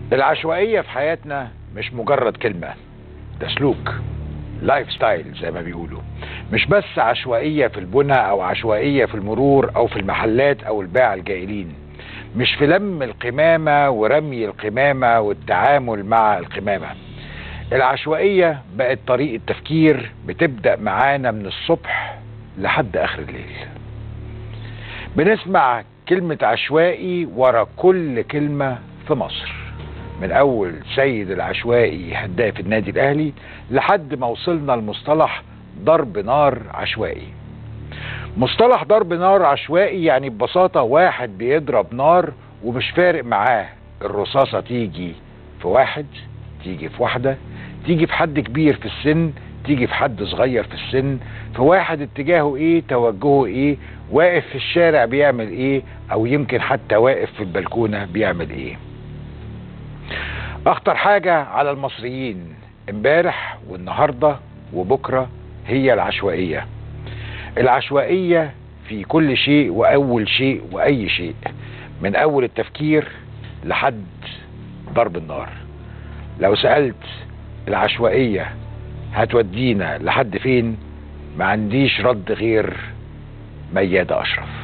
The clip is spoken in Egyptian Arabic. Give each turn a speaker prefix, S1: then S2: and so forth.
S1: العشوائية في حياتنا مش مجرد كلمة ده سلوك لايف ستايل زي ما بيقولوا مش بس عشوائية في البنى أو عشوائية في المرور أو في المحلات أو الباعة الجائلين مش في لم القمامة ورمي القمامة والتعامل مع القمامة العشوائية بقت طريقة تفكير بتبدأ معانا من الصبح لحد آخر الليل بنسمع كلمة عشوائي ورا كل كلمة في مصر من أول سيد العشوائي هداف النادي الأهلي لحد ما وصلنا لمصطلح ضرب نار عشوائي مصطلح ضرب نار عشوائي يعني ببساطة واحد بيضرب نار ومش فارق معاه الرصاصة تيجي في واحد تيجي في واحدة تيجي في حد كبير في السن تيجي في حد صغير في السن في واحد اتجاهه ايه توجهه ايه واقف في الشارع بيعمل ايه او يمكن حتى واقف في البلكونة بيعمل ايه اخطر حاجة على المصريين امبارح والنهاردة وبكرة هي العشوائية العشوائية في كل شيء واول شيء واي شيء من اول التفكير لحد ضرب النار لو سألت العشوائية هتودينا لحد فين ما عنديش رد غير ميادة أشرف